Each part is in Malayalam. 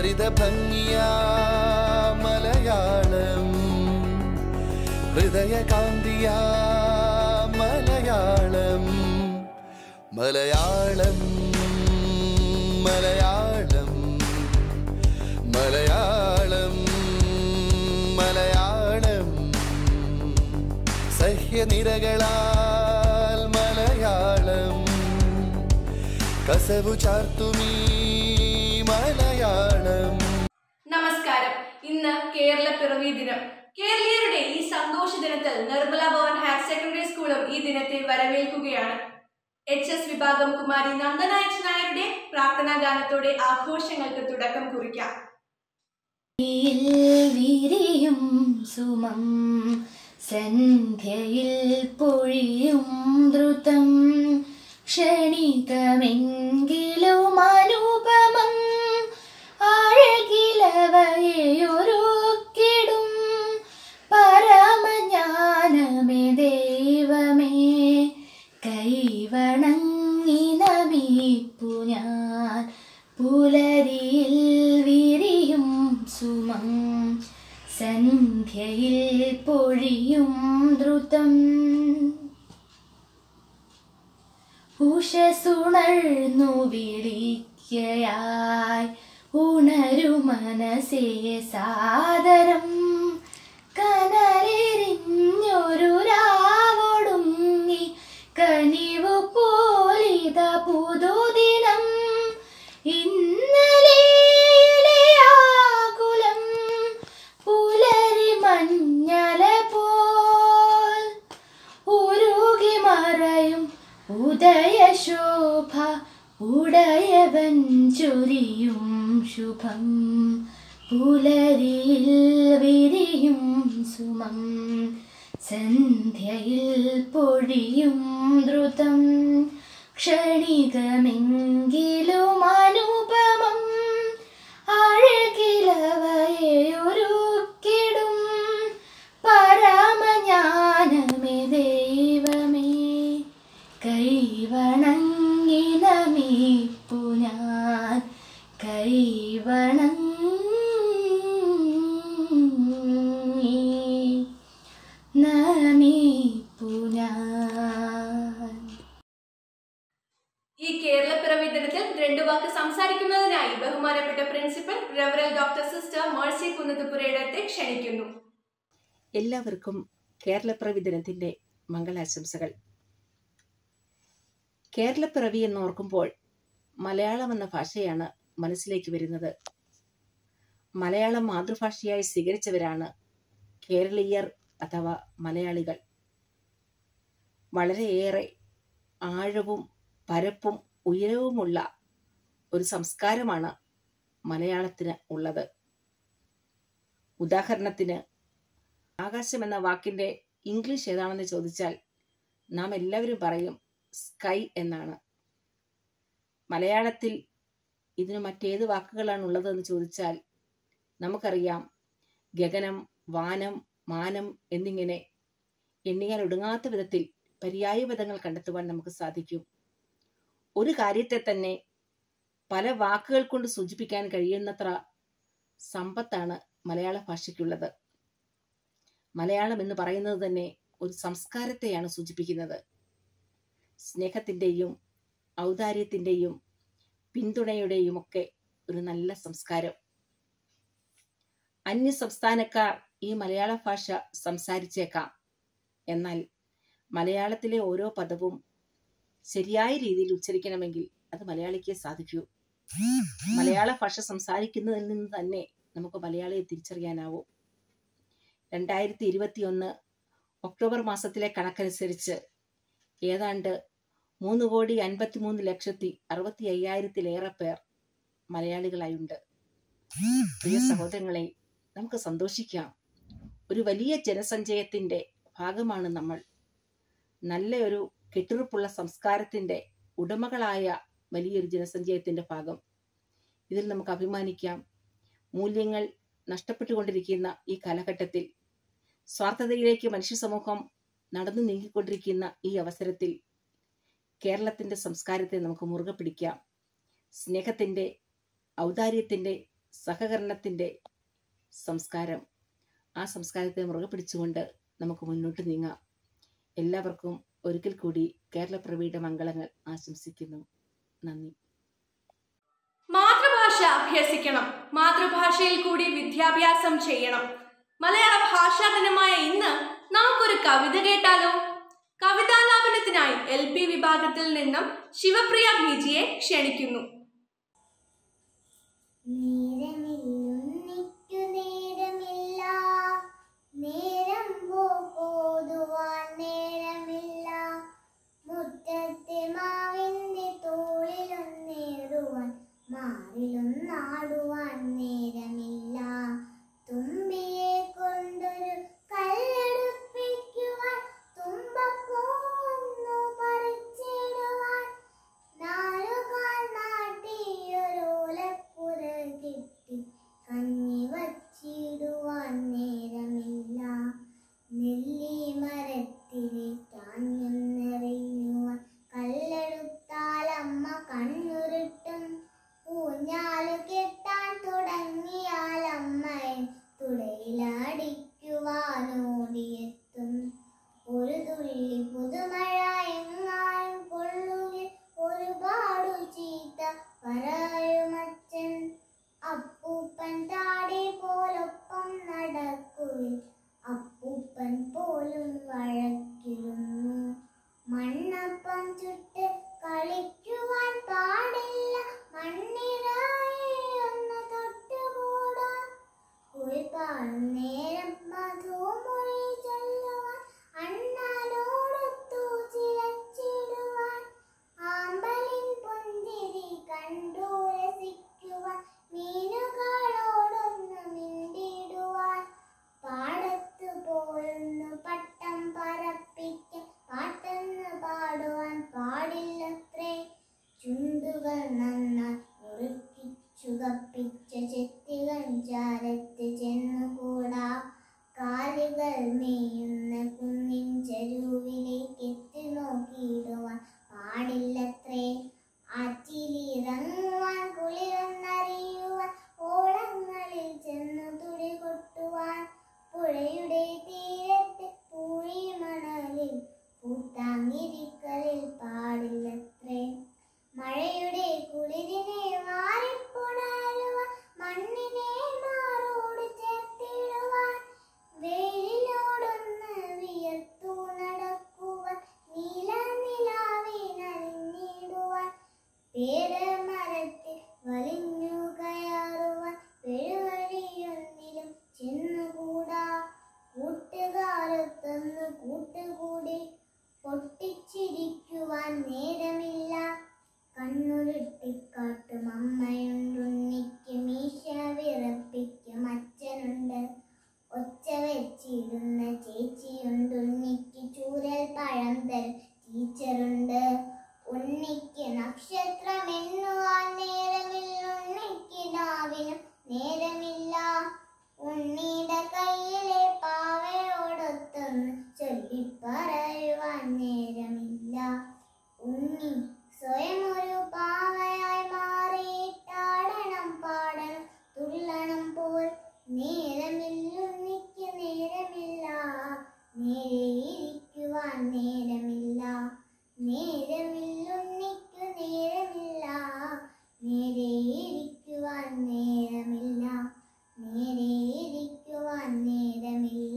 ഹരിതഭംഗിയാ മലയാളം ഹൃദയകാന്തിയാ മലയാളം മലയാളം മലയാളം മലയാളം മലയാളം സഹ്യനിരകളാൽ മലയാളം കസവു ചാർത്തുമീ മലയാളം നമസ്കാരം ഇന്ന് കേരള പിറവി ദിനം കേരളീയരുടെ ഈ സന്തോഷ ദിനത്തിൽ നിർമ്മല ഭവൻ ഹയർ സെക്കൻഡറി സ്കൂളും ഈ ദിനത്തെ വരവേൽക്കുകയാണ് എച്ച് എസ് വിഭാഗം കുമാരി നന്ദന എച്ച് നായരുടെ പ്രാർത്ഥനാ ഗാനത്തോടെ ആഘോഷങ്ങൾക്ക് തുടക്കം കുറിക്കാം യിൽ വിരിയും സുമം സന്ധ്യയിൽ പൊഴിയും ദ്രുതം ക്ഷണികമെങ്കിലും അനുപമം അഴകിലവയൊരുക്കിടും പരമജ്ഞാനമേ ദൈവമേ കൈവണങ്ങി നമിപ്പു ഞാൻ പുലരിയിൽ വിരിയും സുമം സന്ധ്യയിൽ പൊഴിയും ദ്രുതം ഉഷസുണർന്നു വിളിക്കയായി ഉണരു മനസ്സേ സാദരം കനലെറിഞ്ഞൊരു രാവൊടുങ്ങി കനിവു പോലിത പുതുദിനം ഇന്നലെയിലെ ആകുലം പുലരി മഞ്ഞല പോൽ ഉരുകി മറയും ഉദയശോഭ ഉടയവൻ ചൊരിയും ശുഭം പുലരിയിൽ വിരിയും സുമം സന്ധ്യയിൽ പൊഴിയും ദ്രുതം ക്ഷണികമെങ്കിലും അനുപമം അഴകിലവയൊരുക്കിടും പരമജ്ഞാനമേ ദൈവമേ കൈവണങ്ങി നമിപ്പു ഞാൻ കൈവണങ്ങി നമിപ്പു ഞാൻ ഈ കേരള പിറവി ദിനത്തിൽ രണ്ടു വാക്ക് സംസാരിക്കുന്നതിനായി ബഹുമാനപ്പെട്ട പ്രിൻസിപ്പൽ റവറൽ ഡോക്ടർ സിസ്റ്റർ മേഴ്സി കുന്നത്തുപുരയിടത്തെ ക്ഷണിക്കുന്നു എല്ലാവർക്കും കേരളപ്പിറവി ദിനത്തിൻ്റെ മംഗളാശംസകൾ കേരളപ്പിറവി എന്നോർക്കുമ്പോൾ മലയാളം എന്ന ഭാഷയാണ് മനസ്സിലേക്ക് വരുന്നത് മലയാളം മാതൃഭാഷയായി സ്വീകരിച്ചവരാണ് കേരളീയർ അഥവാ മലയാളികൾ വളരെയേറെ ആഴവും പരപ്പും ഉയരവുമുള്ള ഒരു സംസ്കാരമാണ് മലയാളത്തിന് ഉള്ളത് ഉദാഹരണത്തിന് ആകാശം എന്ന വാക്കിന്റെ ഇംഗ്ലീഷ് ഏതാണെന്ന് ചോദിച്ചാൽ നാം എല്ലാവരും പറയും സ്കൈ എന്നാണ് മലയാളത്തിൽ ഇതിന് മറ്റേത് വാക്കുകളാണ് ഉള്ളതെന്ന് ചോദിച്ചാൽ നമുക്കറിയാം ഗഗനം വാനം മാനം എന്നിങ്ങനെ എണ്ണിയാൽ ഒടുങ്ങാത്ത വിധത്തിൽ പര്യായ പദങ്ങൾ കണ്ടെത്തുവാൻ നമുക്ക് സാധിക്കും ഒരു കാര്യത്തെ തന്നെ പല വാക്കുകൾ കൊണ്ട് സൂചിപ്പിക്കാൻ കഴിയുന്നത്ര സമ്പത്താണ് മലയാള ഭാഷയ്ക്കുള്ളത് മലയാളം എന്ന് പറയുന്നത് തന്നെ ഒരു സംസ്കാരത്തെയാണ് സൂചിപ്പിക്കുന്നത് സ്നേഹത്തിൻ്റെയും ഔദാര്യത്തിൻ്റെയും പിന്തുണയുടെയും ഒക്കെ ഒരു നല്ല സംസ്കാരം അന്യ സംസ്ഥാനക്കാർ ഈ മലയാള ഭാഷ സംസാരിച്ചേക്കാം എന്നാൽ മലയാളത്തിലെ ഓരോ പദവും ശരിയായ രീതിയിൽ ഉച്ചരിക്കണമെങ്കിൽ അത് മലയാളിക്ക് സാധിക്കൂ മലയാള ഭാഷ സംസാരിക്കുന്നതിൽ നിന്ന് തന്നെ നമുക്ക് മലയാളിയെ തിരിച്ചറിയാനാവും രണ്ടായിരത്തി ഇരുപത്തിയൊന്ന് ഒക്ടോബർ മാസത്തിലെ കണക്കനുസരിച്ച് ഏതാണ്ട് മൂന്ന് കോടി അൻപത്തിമൂന്ന് ലക്ഷത്തി അറുപത്തി അയ്യായിരത്തിലേറെ പേർ മലയാളികളായുണ്ട് പ്രിയ സഹോദരങ്ങളെ നമുക്ക് സന്തോഷിക്കാം ഒരു വലിയ ജനസഞ്ചയത്തിന്റെ ഭാഗമാണ് നമ്മൾ നല്ല ഒരു കെട്ടുറപ്പുള്ള സംസ്കാരത്തിന്റെ ഉടമകളായ വലിയൊരു ജനസഞ്ചയത്തിന്റെ ഭാഗം ഇതിൽ നമുക്ക് അഭിമാനിക്കാം മൂല്യങ്ങൾ നഷ്ടപ്പെട്ടുകൊണ്ടിരിക്കുന്ന ഈ കാലഘട്ടത്തിൽ സ്വാർത്ഥതയിലേക്ക് മനുഷ്യ സമൂഹം നടന്നു നീങ്ങിക്കൊണ്ടിരിക്കുന്ന ഈ അവസരത്തിൽ കേരളത്തിന്റെ സംസ്കാരത്തെ നമുക്ക് മുറുകെ പിടിക്കാം സ്നേഹത്തിന്റെ ഔദാര്യത്തിന്റെ സഹകരണത്തിൻ്റെ സംസ്കാരം ആ സംസ്കാരത്തെ മുറുകെ പിടിച്ചുകൊണ്ട് നമുക്ക് മുന്നോട്ട് നീങ്ങാം എല്ലാവർക്കും ഒരിക്കൽ കൂടി കേരളപ്രവിയുടെ മംഗളങ്ങൾ ആശംസിക്കുന്നു നന്ദി മാതൃഭാഷ അഭ്യസിക്കണം മാതൃഭാഷയിൽ കൂടി വിദ്യാഭ്യാസം ചെയ്യണം മലയാള ഭാഷാ ദിനമായ ഇന്ന് നമുക്കൊരു കവിത കേട്ടാലോ കവിതാലാപനത്തിനായി എൽ പി വിഭാഗത്തിൽ നിന്നും ശിവപ്രിയ ഭീജിയെ ക്ഷണിക്കുന്നു നേരമില്ലൊന്നിക്കു നേരമില്ല നേരം പോതുവാൻ നേരമില്ല മുറ്റത്തെ മാവിന്റെ തോളിലൊന്നേറുവാൻ മാറിലൊന്നാടുവാൻ നേരമില്ല തുമ്പിയെ കൊണ്ടൊരു കല്ലെടുപ്പിക്കുവാൻ തുമ്പപ്പൂന്നു പറിച്ചിടുവാൻ നാലുകാൽ നാട്ടിയൊരോലപ്പുര കിട്ടി കഞ്ഞി വച്ചിടുവാൻ നേരമില്ല നെല്ലി മരത്തിലെ ചാഞ്ഞും നിറയുവാൻ കല്ലെടുത്താൽ അമ്മ കണ്ണുരുട്ടും ഊഞ്ഞാലു കെട്ടാൻ തുടങ്ങിയാൽ അമ്മയെ തുടയിലടിക്കുവാൻ ഓടിയെത്തും ഒരു തുള്ളി പുതുമഴ എങ്ങാനും കൊള്ളുകിൽ ഒരുപാടു ചീത്ത പറയുമച്ചൻ അപ്പൂപ്പൻ താടി പോലൊപ്പം നടക്കുവിൽ അപ്പൂപ്പൻ പോലും വഴക്കിരുന്നു മണ്ണപ്പം ചുട്ട് കളിക്കുവാൻ പാടില്ല മണ്ണിരായി ഒന്ന് തൊട്ടുകൂടാ കുളിപ്പാടും നേരം മധുമൊഴി ചൊല്ലുവാൻ അണ്ണാലോടൊത്തു ചിലച്ചിടുവാൻ ആമ്പലിൻ പുന്തിരി കണ്ടു രസിക്കുവാൻ മീനുകളോടൊന്ന് മിണ്ടിടുവാൻ പാടത്തു പോയൊന്നു പട്ടം പറപ്പിക്കാൻ പാട്ടെന്ന് പാടുവാൻ പാടില്ലത്രേ ചുണ്ടുകൾ നന്നായി മുറുക്കിച്ചു കപ്പിച്ച ചെത്തികൾ ചാരത്ത് ചെന്നുകൂടാ കാലുകൾ മേയുന്ന കുന്നിൻ ചരുവിലേക്ക് എത്തി നോക്കിയിടുവാൻ പാടില്ലത്രേ ആറ്റിലിറങ്ങുവാൻ കുളിരൊന്നറിയുവാൻ ഓളങ്ങളിൽ ചെന്നു തുടി കൊട്ടുവാൻ പുഴയുടെ തീരത്ത് പൂഴിമണലിൽ പൂത്താങ്ങിരിക്കലിൽ പാടില്ലത്രേ മഴയുടെ കുളിരിനെ വാരിപ്പുണരുവാൻ മണ്ണിനെ മാറോട് ചേർത്തിടുവാൻ വെയിലോടൊന്ന് വിയർത്തു നടക്കുവാൻ നീല നിലാവിനലിഞ്ഞിടുവാൻ പേരമരത്തിൽ വലിഞ്ഞു കയറുവാൻ പെരുവഴിയൊന്നിലും ചെന്നുകൂടാ കൂട്ടുകാരത്തൊന്ന് കൂട്ടുകൂടി പൊട്ടിച്ചിരിക്കുവാൻ നേരമില്ല കണ്ണുരുട്ടിക്കാട്ടും അമ്മയുണ്ടുണ്ണിക്ക് മീശ വിറപ്പിക്കും അച്ഛനുണ്ട് ഒച്ച വെച്ചിരുന്ന ചേച്ചിയുണ്ടുണ്ണിക്ക് ചൂരൽ പഴം തരും ടീച്ചറുണ്ട് ഉണ്ണിക്ക് നക്ഷത്രം എണ്ണുവാൻ നേരമില്ല ഉണ്ണിക്ക് നാവിനും നേരമില്ല ഉണ്ണിയുടെ കയ്യിലെ പാവയോടൊത്തൊന്ന് ചൊല്ലിപ്പറയുവാൻ നേരമില്ല ഉണ്ണി സ്വയം ഒരു പാവയായി മാറിയിട്ടാടണം പാടണം തുള്ളണം പോൽ നേരമില്ലുണ്ണിക്ക് നേരമില്ല നേരെയിരിക്കുവാൻ നേരമില്ല നേരമില്ലുണ്ണിക്ക് നേരമില്ല നേരെയിരിക്കുവാൻ നേരമില്ല നേരെയിരിക്കുവാൻ നേരമില്ല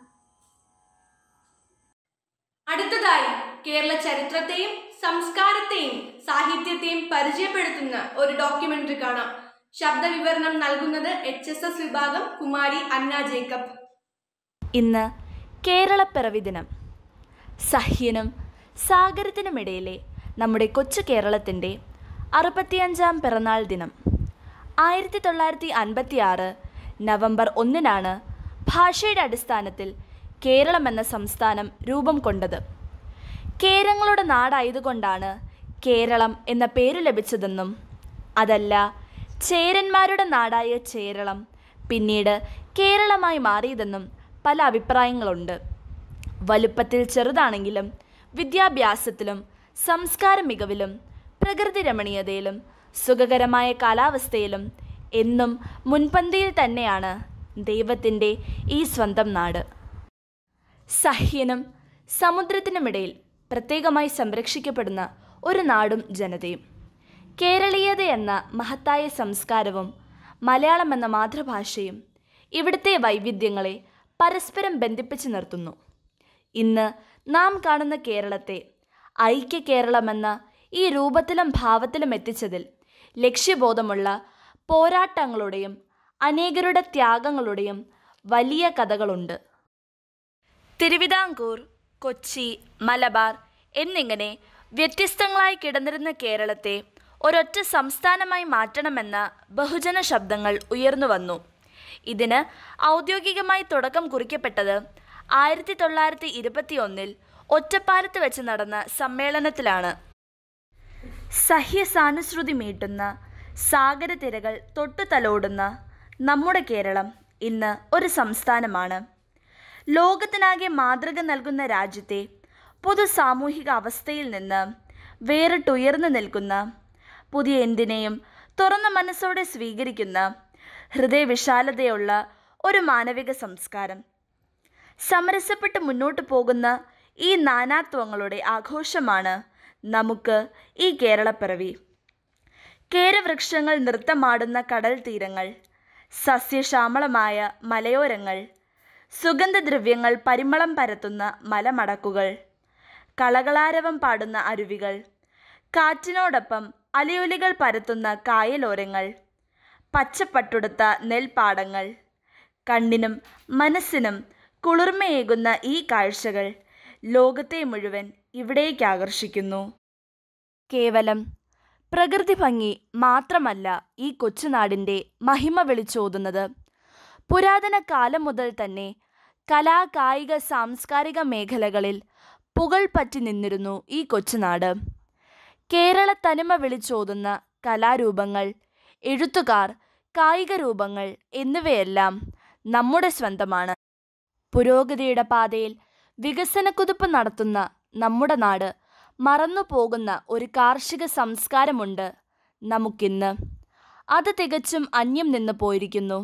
അടുത്തതായി കേരള ചരിത്രത്തെയും സംസ്കാരത്തെയും സാഹിത്യത്തെയും പരിചയപ്പെടുത്തുന്ന ഒരു ഡോക്യുമെന്ററി കാണാം ശബ്ദവിവരണം നൽകുന്നത് എച്ച് എസ് എസ് വിഭാഗം കുമാരി അന്ന ജേക്കബ് ഇന്ന് കേരളപ്പിറവി ദിനം സഹ്യനും സാഗരത്തിനുമിടയിലെ നമ്മുടെ കൊച്ചു കേരളത്തിൻ്റെ അറുപത്തിയഞ്ചാം പിറന്നാൾ ദിനം ആയിരത്തി തൊള്ളായിരത്തി അൻപത്തി ആറ് നവംബർ ഒന്നിനാണ് ഭാഷയുടെ അടിസ്ഥാനത്തിൽ കേരളം എന്ന സംസ്ഥാനം രൂപം കൊണ്ടത് കേരങ്ങളുടെ നാടായതുകൊണ്ടാണ് കേരളം എന്ന പേര് ലഭിച്ചതെന്നും അതല്ല ചേരന്മാരുടെ നാടായ ചേരളം പിന്നീട് കേരളമായി മാറിയതെന്നും പല അഭിപ്രായങ്ങളുണ്ട് വലുപ്പത്തിൽ ചെറുതാണെങ്കിലും വിദ്യാഭ്യാസത്തിലും സംസ്കാര മികവിലും പ്രകൃതി രമണീയതയിലും സുഖകരമായ കാലാവസ്ഥയിലും എന്നും മുൻപന്തിയിൽ തന്നെയാണ് ദൈവത്തിൻ്റെ ഈ സ്വന്തം നാട് സഹ്യനും സമുദ്രത്തിനുമിടയിൽ പ്രത്യേകമായി സംരക്ഷിക്കപ്പെടുന്ന ഒരു നാടും ജനതയും കേരളീയത എന്ന മഹത്തായ സംസ്കാരവും മലയാളം എന്ന മാതൃഭാഷയും ഇവിടുത്തെ വൈവിധ്യങ്ങളെ പരസ്പരം ബന്ധിപ്പിച്ച് നിർത്തുന്നു ഇന്ന് നാം കാണുന്ന കേരളത്തെ ഐക്യ കേരളമെന്ന ഈ രൂപത്തിലും ഭാവത്തിലും എത്തിച്ചതിൽ ലക്ഷ്യബോധമുള്ള പോരാട്ടങ്ങളുടെയും അനേകരുടെ ത്യാഗങ്ങളുടെയും വലിയ കഥകളുണ്ട് തിരുവിതാംകൂർ കൊച്ചി മലബാർ എന്നിങ്ങനെ വ്യത്യസ്തങ്ങളായി കിടന്നിരുന്ന കേരളത്തെ ഒരൊറ്റ സംസ്ഥാനമായി മാറ്റണമെന്ന ബഹുജന ശബ്ദങ്ങൾ ഉയർന്നു വന്നു ഇതിന് ഔദ്യോഗികമായി തുടക്കം കുറിക്കപ്പെട്ടത് ആയിരത്തി തൊള്ളായിരത്തി ഇരുപത്തിയൊന്നിൽ ഒറ്റപ്പാലത്ത് വെച്ച് നടന്ന സമ്മേളനത്തിലാണ് സഹ്യസാനുശ്രുതി മീട്ടുന്ന സാഗരതിരകൾ തൊട്ടു തലോടുന്ന നമ്മുടെ കേരളം ഇന്ന് ഒരു സംസ്ഥാനമാണ് ലോകത്തിനാകെ മാതൃക നൽകുന്ന രാജ്യത്തെ പൊതു സാമൂഹിക അവസ്ഥയിൽ നിന്ന് വേറിട്ടുയർന്നു നിൽക്കുന്ന പുതിയ എന്തിനേയും തുറന്ന മനസ്സോടെ സ്വീകരിക്കുന്ന ഹൃദയവിശാലതയുള്ള ഒരു മാനവിക സംസ്കാരം സമരസപ്പെട്ട് മുന്നോട്ട് പോകുന്ന ഈ നാനാത്വങ്ങളുടെ ആഘോഷമാണ് നമുക്ക് ഈ കേരളപ്പിറവി കേരവൃക്ഷങ്ങൾ നൃത്തമാടുന്ന കടൽ തീരങ്ങൾ സസ്യശ്യാമളമായ മലയോരങ്ങൾ സുഗന്ധദ്രവ്യങ്ങൾ പരിമളം പരത്തുന്ന മലമടക്കുകൾ കളകളാരവം പാടുന്ന അരുവികൾ കാറ്റിനോടൊപ്പം അലയൊലികൾ പരത്തുന്ന കായലോരങ്ങൾ പച്ചപ്പട്ടുടുത്ത നെൽപ്പാടങ്ങൾ കണ്ണിനും മനസ്സിനും കുളിർമയേകുന്ന ഈ കാഴ്ചകൾ ലോകത്തെ മുഴുവൻ ഇവിടേക്ക് ആകർഷിക്കുന്നു കേവലം പ്രകൃതി ഭംഗി മാത്രമല്ല ഈ കൊച്ചുനാടിൻ്റെ മഹിമ വിളിച്ചോതുന്നത് പുരാതന കാലം മുതൽ തന്നെ കലാ കായിക സാംസ്കാരിക മേഖലകളിൽ പുകൾ പറ്റി നിന്നിരുന്നു ഈ കൊച്ചുനാട് കേരള തനിമ വിളിച്ചോതുന്ന കലാരൂപങ്ങൾ എഴുത്തുകാർ കായിക രൂപങ്ങൾ എന്നിവയെല്ലാം നമ്മുടെ സ്വന്തമാണ് പുരോഗതിയുടെ പാതയിൽ വികസനക്കുതിപ്പ് നടത്തുന്ന നമ്മുടെ നാട് മറന്നു പോകുന്ന ഒരു കാർഷിക സംസ്കാരമുണ്ട് നമുക്കിന്ന് അത് തികച്ചും അന്യം നിന്ന് പോയിരിക്കുന്നു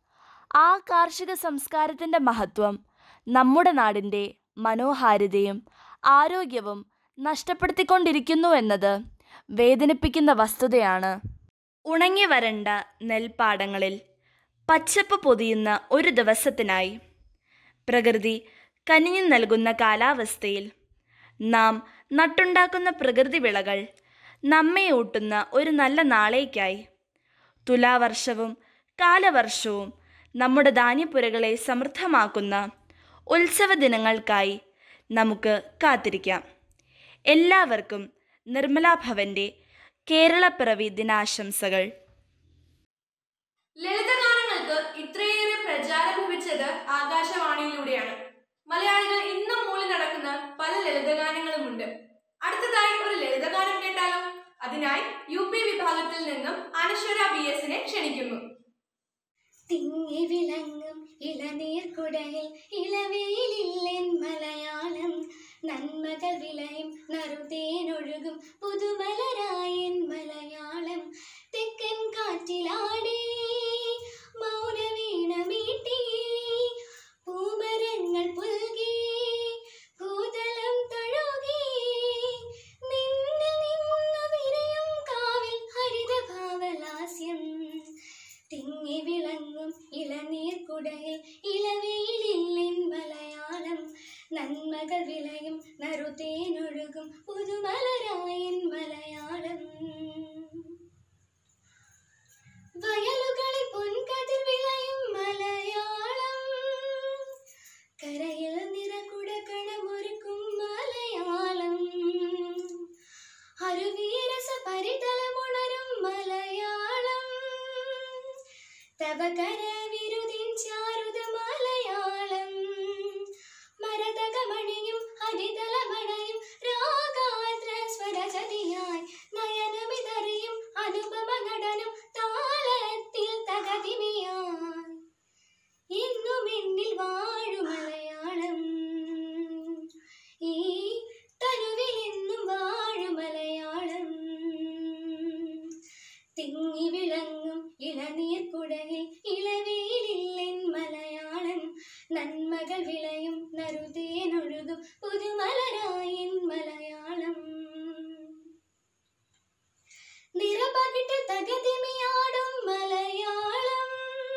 ആ കാർഷിക സംസ്കാരത്തിൻ്റെ മഹത്വം നമ്മുടെ നാടിൻ്റെ മനോഹാരിതയും ആരോഗ്യവും നഷ്ടപ്പെടുത്തിക്കൊണ്ടിരിക്കുന്നു എന്നത് വേദനിപ്പിക്കുന്ന വസ്തുതയാണ് ഉണങ്ങി വരണ്ട നെൽപ്പാടങ്ങളിൽ പച്ചപ്പ് പൊതിയുന്ന ഒരു ദിവസത്തിനായി പ്രകൃതി കനിഞ്ഞു നൽകുന്ന കാലാവസ്ഥയിൽ നാം നട്ടുണ്ടാക്കുന്ന പ്രകൃതി വിളകൾ നമ്മെ ഊട്ടുന്ന ഒരു നല്ല നാളേക്കായി തുലാവർഷവും കാലവർഷവും നമ്മുടെ ധാന്യപ്പുരകളെ സമൃദ്ധമാക്കുന്ന ഉത്സവ ദിനങ്ങൾക്കായി നമുക്ക് കാത്തിരിക്കാം എല്ലാവർക്കും നിർമ്മലാ ഭവന്റെ കേരളപ്പിറവി ദിനാശംസകൾ ലളിതഗാനങ്ങൾക്ക് ഇത്രയേറെ പ്രചാരം ലഭിച്ചത് ആകാശവാണിയിലൂടെയാണ് മലയാളികൾ ഇന്നും മൂളി നടക്കുന്ന പല ലളിതഗാനങ്ങളുമുണ്ട് അടുത്തതായി ഒരു ലളിതഗാനം കേട്ടാലോ അതിനായി യു പി വിഭാഗത്തിൽ നിന്നും അനശ്വര ബി എസിനെ ക്ഷണിക്കുന്നു തിങ്ങി വിളങ്ങും ഇളനീർക്കുടയിൽ ഇളവേലില്ലെൻ മലയാളം നന്മകൾ വിളയും നറുതേനൊഴുകും പുതുമലരായൻ മലയാളം തെക്കൻ കാറ്റിലാടി മൗനവീണമീട്ടി പൂമരങ്ങൾ പുൽകി ഭൂതലം തഴുകി നിന്നിൽ നിന്നു വിരയും കാവിൽ ഹരിതഭാവലാസ്യം തിങ്ങി വിളങ്ങും ഇളനീർക്കുടയിൽ ഇളവേലില്ലെൻ മലയാളം നന്മകൾ വിളയും നറുതേനൊഴുകും പുതുമലരായൻ മലയാളം വയലുകളിൽ പൊൻകതിർ വിളയും മലയാളം കരയിൽ നിറകുടകണമൊരുക്കും മലയാളം അരുവീരസ പരിതലമുണരും മലയാളം തവ കരവിരുതിൻ ചാരുത മലയാളം മരതകമണിയും ഹരിതലമണയും രാഗാത്ര സ്വരജതിയായി നയനമിതറിയും അനുപമ നടനം താളത്തിൽ തകതിമിയായി എന്നും എന്നിൽ വാഴും മലയാളം ഈ തനുവിൽ എന്നും വാഴും മലയാളം തിങ്ങി വിളങ്ങും ഇള ഇളനീർക്കുടകിൽ ഇളവേലില്ലെൻ മലയാളം നന്മകൾ വിളയും നറുതേനൊഴുകും പുതുമലരായിൻ മലയാളം നിറപകിട്ട് തകതിമിയാടും മലയാളം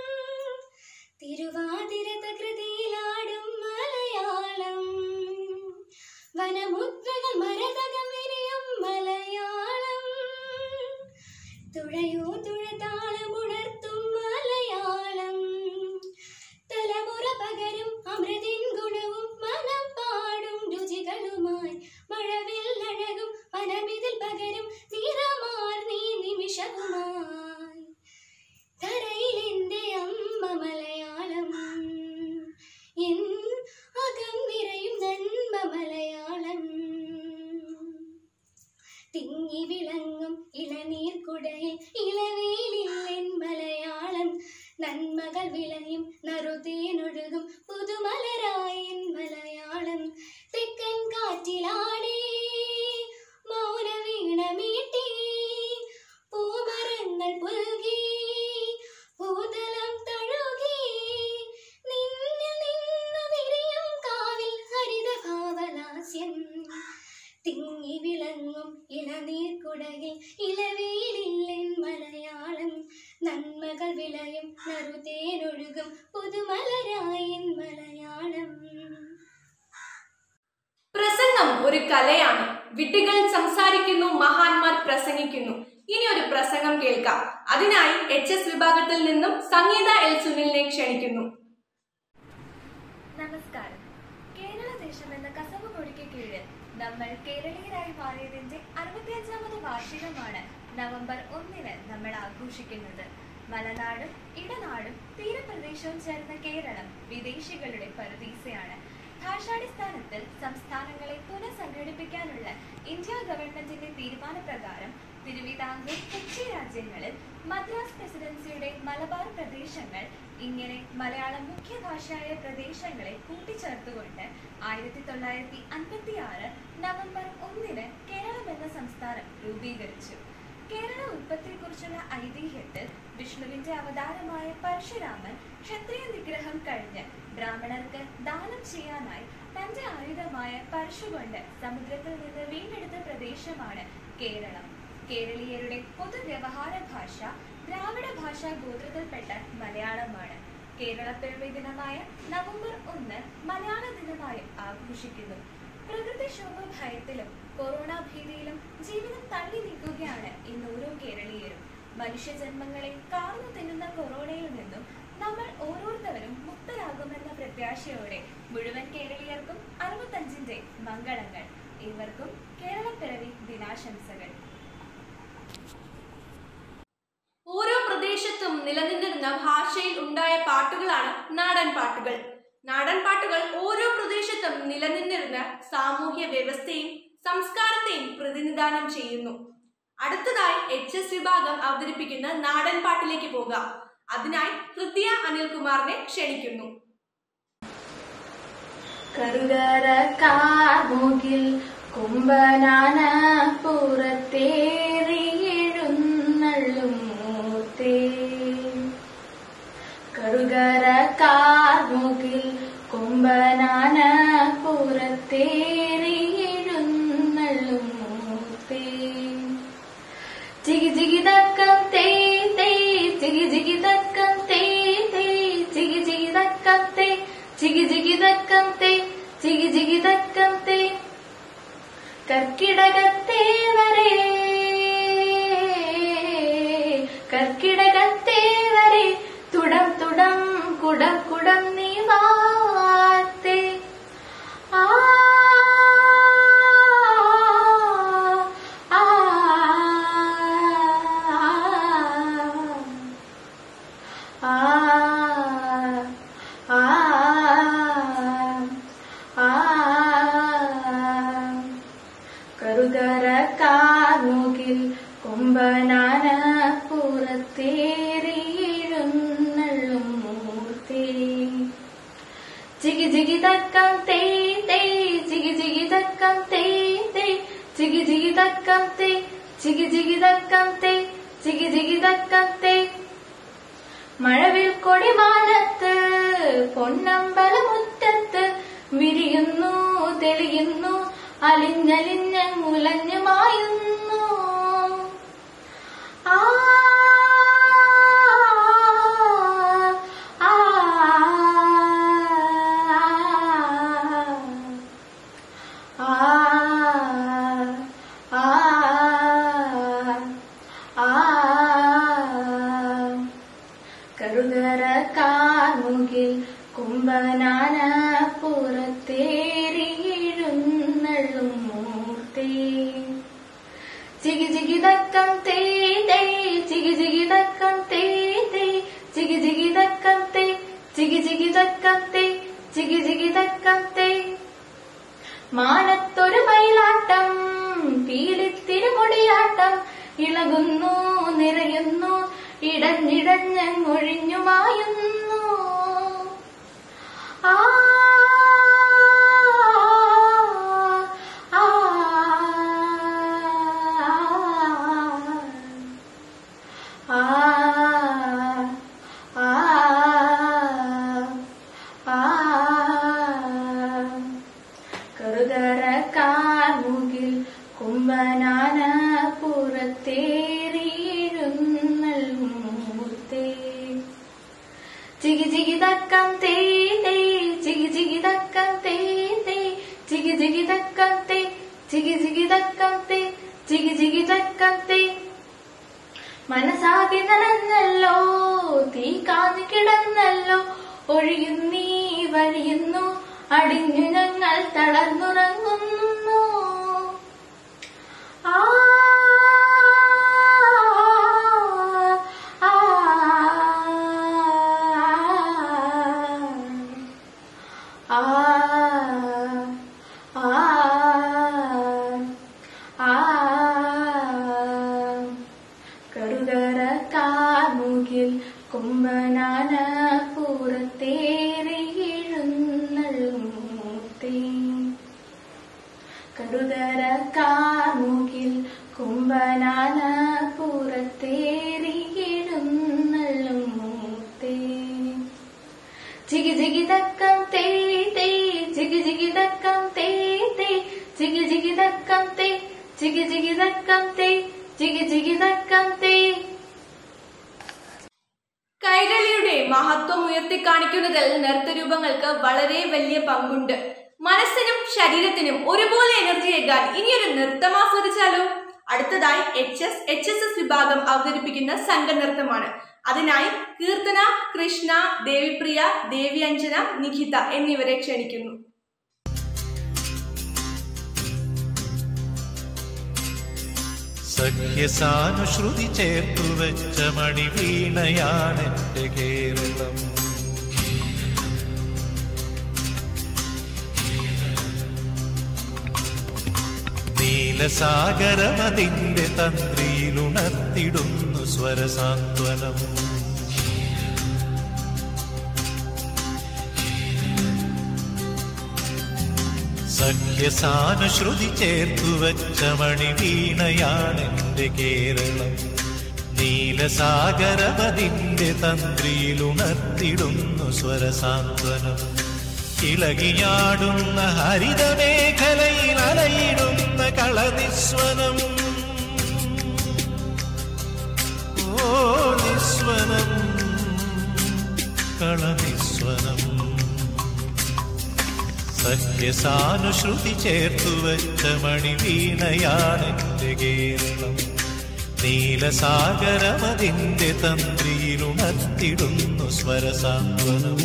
തിരുവാതിര തകൃതിയിലാടും മലയാളം വനമുദ്രകൾ മരതകം വിരിയും മലയാളം തുഴയോ തുഴതാളമുണർത്തും മലയാളം തലമുറ പകരും അമൃതിൻ ഗുണവും മനം പാടും രുചികളുമായി മഴവില്ലഴകും വനമിതിൽ പകരും നിറമാർ നീ നിമിഷവുമായി തറയിലെന്റെ അമ്മ മലയാളം എൻ അകം നിറയും നന്മ മലയാളം തിങ്ങി വിളങ്ങും ഇളനീർക്കുടയിൽ ഇളവേലില്ലെൻ മലയാളം നന്മകൾ വിളയും നറുതേനൊഴുകും പുതുമലരായൻ മലയാളം തെക്കൻ കാറ്റിലാടി മൗനവീണമീട്ടി പൂമരങ്ങൾ പുൽകി ഭൂതലം തഴുകി നിന്നിൽ നിന്നു വിരിയും കാവിൽ ഹരിതഭാവലാസ്യം തിങ്ങി വിളങ്ങും ഇളനീർക്കുടകിൽ ഇളവേലില്ലെൻ മലയാളം നന്മകൾ വിളയും നറുതേനൊഴുകും പുതുമലരായൻ മലയാളം പ്രസംഗം ഒരു കലയാണ് വിഡ്ഢികൾ സംസാരിക്കുന്നു മഹാന്മാർ പ്രസംഗിക്കുന്നു ഇനി ഒരു പ്രസംഗം കേൾക്കാം അതിനായി എച്ച് എസ് വിഭാഗത്തിൽ നിന്നും സംഗീത എൽ സുനിലിനെ ക്ഷണിക്കുന്നു നമസ്കാരം കേരള ദേശം എന്ന കസവ് കൊടിക്ക് കീഴിൽ നമ്മൾ കേരളീയരായി മാറിയതിന്റെ അറുപത്തിയഞ്ചാമത് വാർഷികമാണ് നവംബർ ഒന്നിന് നമ്മൾ ആഘോഷിക്കുന്നത് മലനാടും ഇടനാടും തീരപ്രദേശവും ചേർന്ന കേരളം വിദേശികളുടെ പരദീസയാണ് ഭാഷാടിസ്ഥാനത്തിൽ സംസ്ഥാനങ്ങളെ പുനഃസംഘടിപ്പിക്കാനുള്ള ഇന്ത്യ ഗവൺമെന്റിന്റെ തീരുമാനപ്രകാരം തിരുവിതാംകൂർ കൊച്ചി രാജ്യങ്ങളിൽ മദ്രാസ് പ്രസിഡൻസിയുടെ മലബാർ പ്രദേശങ്ങൾ ഇങ്ങനെ മലയാളം മുഖ്യ ഭാഷയായ പ്രദേശങ്ങളെ കൂട്ടിച്ചേർത്തുകൊണ്ട് ആയിരത്തി തൊള്ളായിരത്തി അൻപത്തി ആറ് നവംബർ ഒന്നിന് കേരളം എന്ന സംസ്ഥാനം രൂപീകരിച്ചു കേരള ഉത്പത്തിയെക്കുറിച്ചുള്ള ഐതിഹ്യത്തിൽ വിഷ്ണുവിന്റെ അവതാരമായ പരശുരാമൻ ക്ഷത്രിയ നിഗ്രഹം കഴിഞ്ഞ് ബ്രാഹ്മണർക്ക് ദാനം ചെയ്യാനായി തന്റെ ആയുധമായ പരശു കൊണ്ട് സമുദ്രത്തിൽ നിന്ന് വീണ്ടെടുത്ത പ്രദേശമാണ് കേരളം കേരളീയരുടെ പൊതുവ്യവഹാര ഭാഷ ദ്രാവിഡ ഭാഷാ ഗോത്രത്തിൽപ്പെട്ട മലയാളമാണ് കേരളപ്പിറവി ദിനമായ നവംബർ ഒന്ന് മലയാള ദിനമായും ആഘോഷിക്കുന്നു പ്രകൃതിക്ഷോഭ ഭയത്തിലും കൊറോണ ഭീതിയിലും ജീവിതം തള്ളി നീക്കുകയാണ് ഇന്ന് ഓരോ കേരളീയരും മനുഷ്യജന്മങ്ങളെ കാർന്നു തിന്നുന്ന കൊറോണയിൽ നിന്നും നമ്മൾ ഓരോരുത്തരും മുക്തരാകുമെന്ന പ്രത്യാശയോടെ മുഴുവൻ കേരളീയർക്കും അറുപത്തഞ്ചിന്റെ മംഗളങ്ങൾ ഇവർക്കും കേരളപ്പിറവി ദിനാശംസകൾ ഓരോ പ്രദേശത്തും നിലനിന്നിരുന്ന ഭാഷയിൽ ഉണ്ടായ പാട്ടുകളാണ് നാടൻ പാട്ടുകൾ നാടൻ പാട്ടുകൾ ഓരോ പ്രദേശത്തും നിലനിന്നിരുന്ന സാമൂഹ്യ വ്യവസ്ഥയും സംസ്കാരത്തെയും പ്രതിനിധാനം ചെയ്യുന്നു അടുത്തതായി എച്ച് എസ് വിഭാഗം അവതരിപ്പിക്കുന്ന നാടൻ പാട്ടിലേക്ക് പോകാം അതിനായി ഹൃദയ അനിൽകുമാറിനെ ക്ഷണിക്കുന്നു കറുകര കാർമുകിൽ കുംഭനാന പുറത്തേറി എഴുന്നള്ളും മൂർത്തേ കറുകര കാർമുകിൽ കുംഭനാന പുറത്തേറി എഴുന്നള്ളും മൂർത്തേ ജിഗി ജിഗി തക്കം തേ തേ ജിഗി ജിഗി തക്കം തേ തേ ജിഗി ജിഗി തക്കം തേ ജിഗി ജിഗി തക്കം തേ ജിഗി ജിഗി തക്കം തേ കർക്കിടകത്തേ വരെ കർക്കിടകത്തേ വരെ തുടം തുടം കുടം കുടം നീ വാർത്തേ ആ ആ ആ ആ ആ കറുകര കാർമുകിൽ കൊമ്പനാന പുറത്തേറിയിരുന്നള്ളും മൂർത്തി ജിഗി ജിഗി തക്കം തേ തേ ജിഗി ജിഗി തക്കം തേ തേ ജിഗി ജിഗി തക്കം തേ ജിഗി ജിഗി തക്കം തേ ജിഗി ജിഗി തക്കം തേ പൊന്നമ്പല മുറ്റത്ത് വിരിയുന്നു തെളിയുന്നു അലിഞ്ഞലിഞ്ഞ് മുലഞ്ഞു മായുന്നു ആ ആ ആ ആ ആ കറുകര കാർമുകിൽ കുംഭനാന പുറത്തേറിയിരുന്നള്ളും മൂർത്തി ചിഗി ചിഗി തക്കം തേ തേ ചിഗി ചിഗി തക്കം തേ തേ ചിഗി ചിഗി തക്കം തേ ചിഗി ചിഗി തക്കം തേ ചിഗി ചിഗി തക്കം തേ മാനത്തൊരു മയിലാട്ടം പീലിത്തിരുമുടിയാട്ടം ഇളകുന്നു നിറയുന്നു ഇടഞ്ഞിടഞ്ഞൊഴിഞ്ഞു മായുന്നു ആ ആ ആ ആ ആ കറുകര കാർമുകിൽ കുംഭനാന പുറത്തേറിയിരുന്നൽ മൂർത്തേ ചിഗി ചിഗി തക്കം തേ തേ ചിഗി ചിഗി തക്കം തേ തേ ചിഗി ചിഗി തക്കം തേ ചിഗി ചിഗി തക്കം തേ ചിഗി ചിഗി തക്കം തേ മനസ്സാകെ നനഞ്ഞല്ലോ തീ കാഞ്ഞു കിടന്നല്ലോ ഒഴിയുന്നീ വഴിയുന്നു അടിഞ്ഞു ഞങ്ങൾ തളർന്നുറങ്ങുന്നു ആ ആ ആ ആ ആ കറുകര കാർമുകിൽ കുംഭനാന പൂരത്തേറിയെഴുന്നള്ളൂത്തേ കടുകര കാർമുകിൽ കുംഭനാന പൂരത്തേറിയെഴുന്നള്ളൂത്തേ ചിഗി ചിഗി തക്കം തേ തേ ചിഗി ചിഗി തക്കം തേ തേ ചിഗി ചിഗി തക്കം തേ ചിഗി ചിഗി തക്കം തേ ചിഗി ചിഗി തക്കം തേ കൈരളിയുടെ മഹത്വം ഉയർത്തിക്കാണിക്കുന്നതിൽ നൃത്തരൂപങ്ങൾക്ക് വളരെ വലിയ പങ്കുണ്ട് മനസ്സിനും ശരീരത്തിനും ഒരുപോലെ എനർജിയേകാൻ ഇനിയൊരു നൃത്തം ആസ്വദിച്ചാലോ അടുത്തതായി H S H S S വിഭാഗം അവതരിപ്പിക്കുന്ന സംഘനൃത്തമാണ് അതിനായി കീർത്തന കൃഷ്ണ ദേവിപ്രിയ ദേവി അഞ്ജന നിഖിത എന്നിവരെ ക്ഷണിക്കുന്നു സഖ്യസാനുശ്രുതി ചേർത്തു വെച്ച മണിവീണയാണെന്റെ കേരളം നീലസാഗരമതിന്റെ തന്ത്രിയിലുണർത്തിടുന്നു സ്വരസാന്ത്വനം സഖ്യസാനുശ്രുതി ചേർത്തു വെച്ച മണിവീണയാണെന്റെ കേരളം നീലസാഗരമതിന്റെ തന്ത്രിയിലുണർത്തിടുന്നു സ്വരസാന്ത്വനം ഇളകിയാടുന്ന ഹരിതമേഖലയിൽ അലയിടുന്ന കളനിസ്വനം ഓ നിസ്വനം കളനിസ്വനം സഖ്യസാനുശ്രുതി ചേർത്തു വെച്ച മണിവീണയാണെന്റെ കേരളം നീലസാഗരമതിന്റെ തന്ത്രിയിലുണർത്തിടുന്നു സ്വരസാന്ത്വനം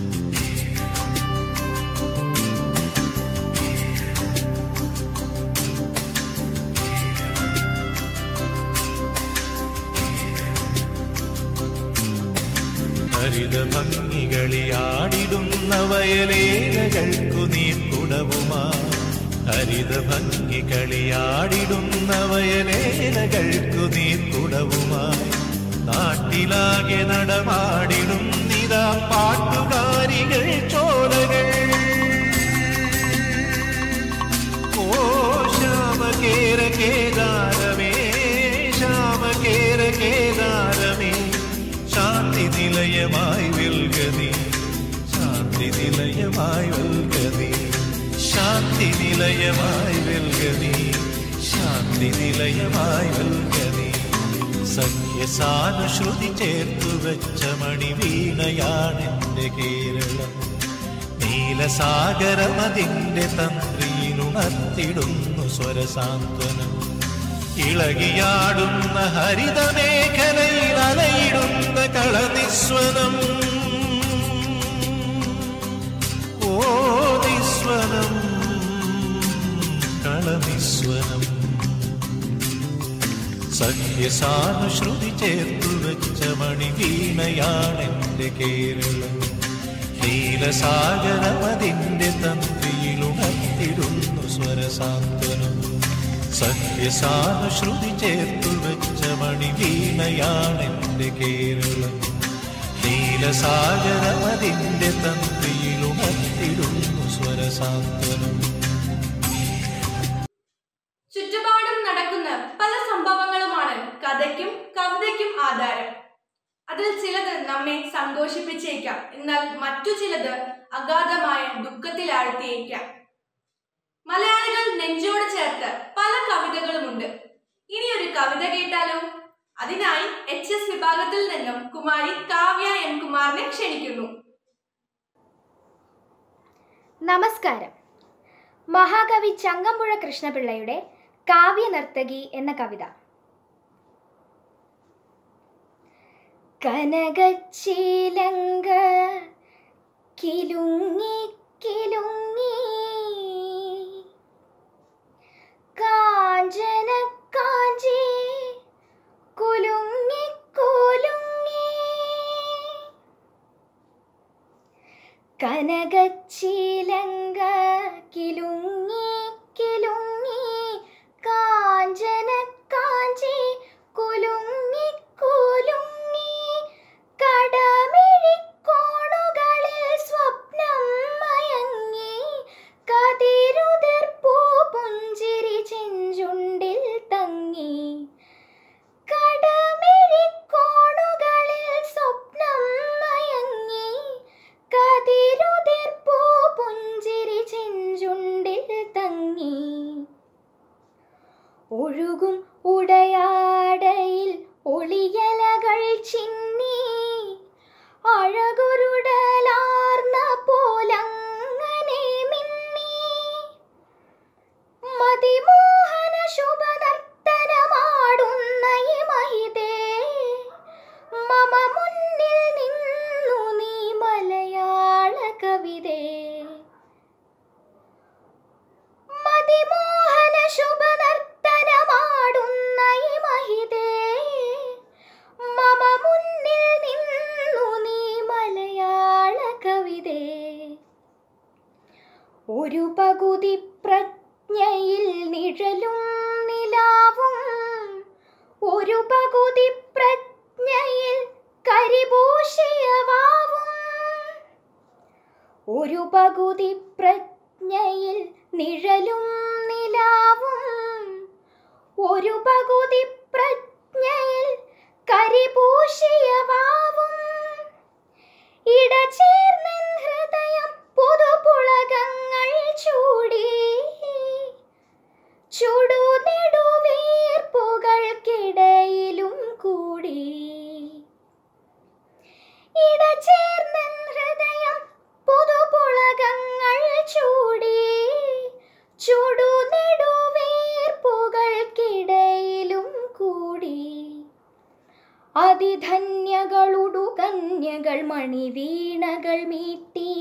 ഹരിത ഭംഗികളിയാടിടുന്ന വയലേലകൾക്കു നീർക്കുടവുമാ ഹരിത ഭംഗികളിയാടിടുന്ന വയലേലകൾക്കു നീർക്കുടവുമായി നാട്ടിലാകെ നടമാടിടും നിതാ പാട്ടുകാരികൾ ചോലകൾ ഓ ശ്യാമകേര കേദാരമേ ശ്യാമകേര കേദാരമേ ശാന്തി നിലയമായി വിൽഗതി ശാന്തി ശാന്തി നിലയമായി വെൽകതി ശാന്തി നിലയമായി വെൽകതി ശാന്തി നിലയമായി വെൽകതി സഖ്യസാനുശ്രുതി ചേർത്തു വെച്ച മണിവീണയാണെന്റെ കേരളം നീലസാഗരമതിന്റെ തന്ത്രിയിലുണർത്തിടുന്നു സ്വരസാന്ത്വനം ഇളകിയാടുന്ന ഹരിതമേഖലയിൽ അലയിടുന്ന കളനിസ്വനം ഓ നിസ്വനം കളനിസ്വനം സഖ്യസാനുശ്രുതി ചേർത്തു വെച്ച മണിവീണയാണെന്റെ കേരളം നീലസാഗരമതിന്റെ തന്ത്രിയിലുണർത്തിടുന്നു സ്വരസാന്ത്വനം സഖ്യസാനുശ്രുതി ചേർത്തു വെച്ച മണിവീണയാണെന്റെ കേരളം നീലസാഗരമതിന്റെ തന്ത്രിയിലുണർത്തിടുന്നു സ്വരസാന്ത്വനം ചുറ്റുപാടും നടക്കുന്ന പല സംഭവങ്ങളുമാണ് കഥയ്ക്കും കവിതയ്ക്കും ആധാരം അതിൽ ചിലത് നമ്മെ സന്തോഷിപ്പിച്ചേക്കാം എന്നാൽ മറ്റു ചിലത് അഗാധമായ ദുഃഖത്തിലാഴ്ത്തിയേക്കാം മലയാളികൾ നെഞ്ചോട് ചേർത്ത് പല കവിതകളുമുണ്ട് ഇനി ഒരു കവിത കേട്ടാലോ അതിനായി എച്ച് എസ് വിഭാഗത്തിൽ നിന്നും കുമാരി കാവ്യ എം കുമാറിനെ ക്ഷണിക്കുന്നു നമസ്കാരം മഹാകവി ചങ്ങമ്പുഴ കൃഷ്ണപിള്ളയുടെ കാവ്യനർത്തകി എന്ന കവിത കനകച്ചീലങ്ക കിലുങ്ങി കിലുങ്ങി കാഞ്ചന കാഞ്ചി കുലുങ്ങി കുലുങ്ങി കനകച്ചീലങ്ക കിലുങ്ങി കിലുങ്ങി കാഞ്ചന കാഞ്ചി കുലുങ്ങി കുലുങ്ങി കടമിഴിക്കോണുകളിൽ സ്വപ്നം മയങ്ങി കതിരുതിർപ്പൂ പുഞ്ചിരി ചെഞ്ചുണ്ടിൽ തങ്ങി കടമിഴിക്കോണുകളിൽ സ്വപ്നം മയങ്ങി കതിരുതിർപ്പൂ പുഞ്ചിരി ചെഞ്ചുണ്ടിൽ തങ്ങി ഒഴുകും ഉടയാടയിൽ ഒളിയലകൾ ചിന്നി അഴകുരുടലാർന്ന പോലങ്ങനെ മിന്നി മതിമോഹന ശുഭനർത്തനമാടുന്ന ഈ മഹിതേ മമ മുന്നിൽ നിന്നു നീ മലയാള കവിതേ മതിമോഹന ശുഭനർത്തനമാടുന്ന ഈ മഹിതേ മമ മുന്നിൽ നിന്നു നീ മലയാള കവിതേ ഒരു പകുതി പ്രജ്ഞയിൽ നിഴലും നിലാവും ഒരു പകുതി പ്രജ്ഞയിൽ കരിപൂശിയ വാവും ഒരു പകുതി പ്രജ്ഞയിൽ നിഴലും നിലാവും ഒരു പകുതി പ്രജ്ഞയിൽ കരിപൂശിയ വാവും ഇടചേർന്നൻ ഹൃദയം പുതുപുളകങ്ങൾ ചൂടി ചുടുനെടുവീർപ്പുകൾക്കിടയിലും കൂടി ഇടചേർന്നൻ ഹൃദയം പുതുപുളകങ്ങൾ ചൂടി ചുടുനെടുവീർപ്പുകൾക്കിടയിലും കൂടി അതിധന്യകളുടു കന്യകൾ മണിവീണകൾ മീട്ടി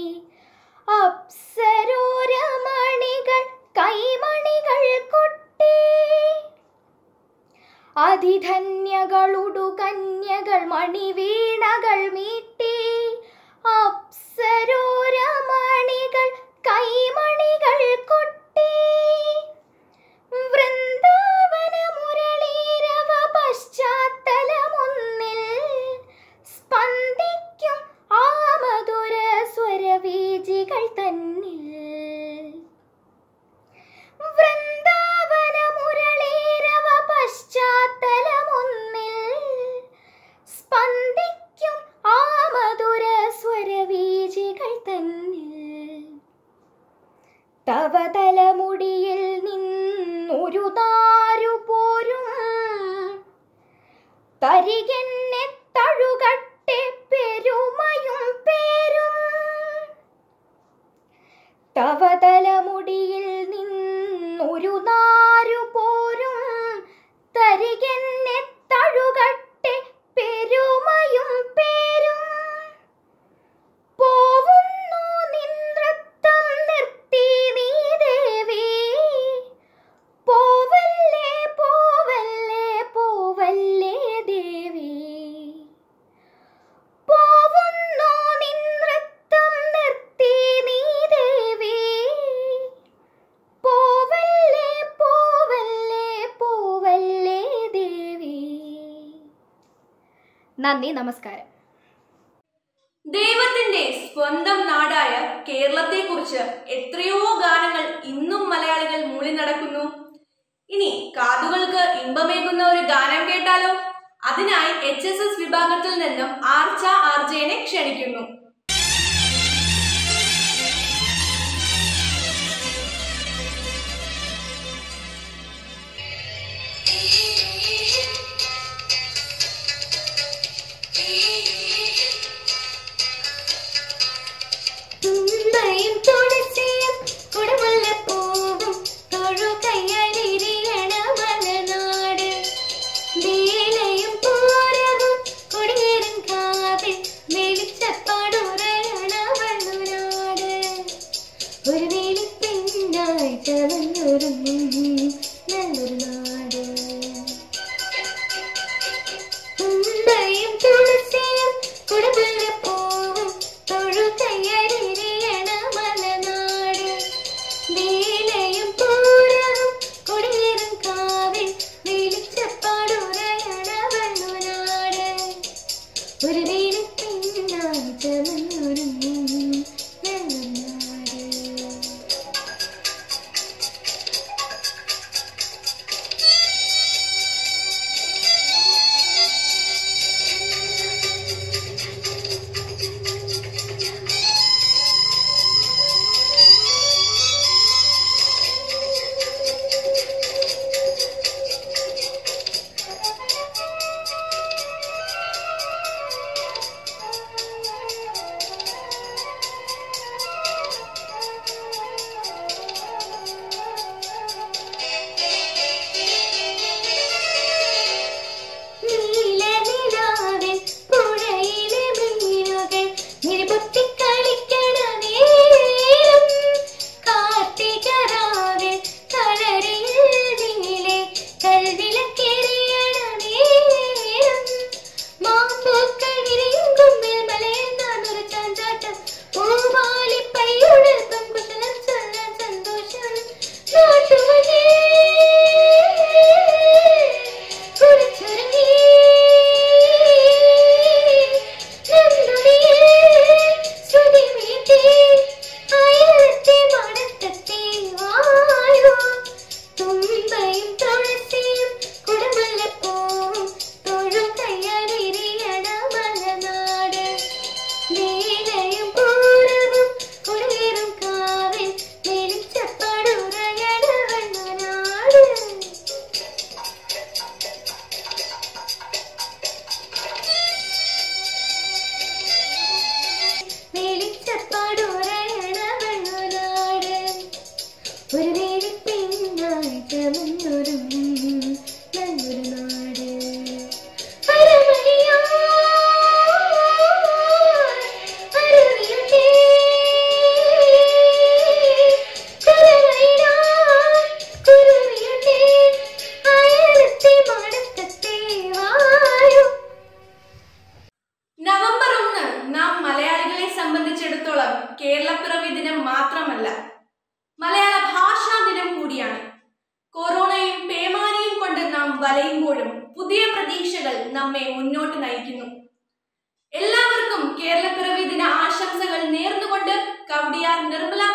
അപ്സരോരമണികൾ കൈമണികൾ കൊട്ടി അതിധന്യകളുടു കന്യകൾ മണിവീണകൾ മീട്ടി അപ്സരോരമണികൾ കൈമണികൾ കൊട്ടി വൃന്ദാവന മുരളീരവ പശ്ചാത്തലമൊന്നിൽ സ്പന്ദിക്കും ആ മധുര സ്വരവീജികൾ തന്നിൽ വൃന്ദാവന മുരളീരവ പശ്ചാത്തലമൊന്നിൽ സ്പന്ദിക്കും ആ തവ തലമുടിയിൽ നിന്നൊരു താരു പോരും തരികെന്നെ തഴുകട്ടെ പെരുമയും പേരും തവ തലമുടിയിൽ നിന്നൊരു നാരു പോരും തരികെന്നെ തഴുകട്ടെ പെരുമയും പേരും പോവുന്നു നിൻ നൃത്തം നിർത്തി നീ ദേവി പോവല്ലേ പോവല്ലേ പോവല്ലേ ദേവി പോവുന്നു നിൻ നൃത്തം നിർത്തി നീ ദേവി പോവല്ലേ പോവല്ലേ പോവല്ലേ ദേവി നന്ദി നമസ്കാരം ദൈവത്തിന്റെ സ്വന്തം നാടായ കേരളത്തെക്കുറിച്ച് എത്രയോ ഗാനങ്ങൾ ഇന്നും മലയാളികൾ മൂളി നടക്കുന്നു ഇനി കാതുകൾക്ക് ഇമ്പമേകുന്ന ഒരു ഗാനം കേട്ടാലോ അതിനായി എച്ച് എസ് എസ് വിഭാഗത്തിൽ നിന്നും ആർച്ച ആർജയനെ ക്ഷണിക്കുന്നു തുമ്പയും തുളസിയും കുടമുല്ലപ്പൂവും തൊഴുകയ്യലിരിയണ മലനാട് വേലയും പൂരവും കൊടിയേറും കാവിൽ വെളിച്ചപ്പാടുറയണ വള്ളുനാട് ഒരു വേലിപ്പെണ്ണായി ചവഞ്ഞൊരുങ്ങും നല്ലൊരു നാട് തുമ്പയും തുളസിയും കുടമുല്ലപ്പൂവും തൊഴുകയ്യലിരിയണ മലനാട് വേലയും പൂരവും കൊടിയേറും കാവിൽ വെളിച്ചപ്പാടുറയണ വള്ളുനാട് ഒരു വേലിപ്പെണ്ണായി ചവഞ്ഞൊരുങ്ങും നല്ലൊരു നാട് നീലനിലാവിൻ പുഴയിലെ മീനുകൾ നിരപൊത്തിക്കളിക്കണ നേരം കാർത്തികരാവിൽ കളരിയിൽ നീലെ കൽവിളക്കെറിയണ നേരം മാമ്പൂക്കൾ വിരിയുമ്പോൾ മലയെന്നാണൊരു ചാഞ്ചാട്ടം പൂവാലിപ്പയ്യുടെ പെൺകുശലം ചൊല്ലാൻ സന്തോഷം നാട്ടുവഴി കുളിച്ചൊരുങ്ങി നന്ദുടിയിൽ ശ്രുതിമീട്ടി അയലത്തെ മടക്കത്തെ വായോ തുമ്പയും തുളസിയും കുടമുല്ലപ്പൂവും തൊഴുകയ്യലിരിയണ മലനാട് വേലയും പൂരവും കുളിരും കാവിൽ വെളിച്ചപ്പാടുറയണ വണ്ണനാട് വെളിച്ചപ്പാടുറയണ വണ്ണനാട് ഒരു വേലിപ്പെണ്ണായി ചമന്നൊരുങ്ങും നല്ലൊരു നാട് അരമണിയാ അരുവിയുടെ കുരവയിലാ കുരുവിയുടെ അയലത്തെ മടക്കത്തെ വായോ നവംബർ ഒന്ന് നാം മലയാളികളെ സംബന്ധിച്ചിടത്തോളം കേരളപ്പിറവി ദിനം മാത്രമല്ല മലയാള ഭാഷാ ദിനം കൂടിയാണ് കൊറോണയും പേമാരിയും കൊണ്ട് നാം വലയുമ്പോഴും പുതിയ പ്രതീക്ഷകൾ നമ്മെ മുന്നോട്ട് നയിക്കുന്നു എല്ലാവർക്കും കേരളപ്പിറവി ദിന ആശംസകൾ നേർന്നുകൊണ്ട് കവടിയാർ നിർമ്മല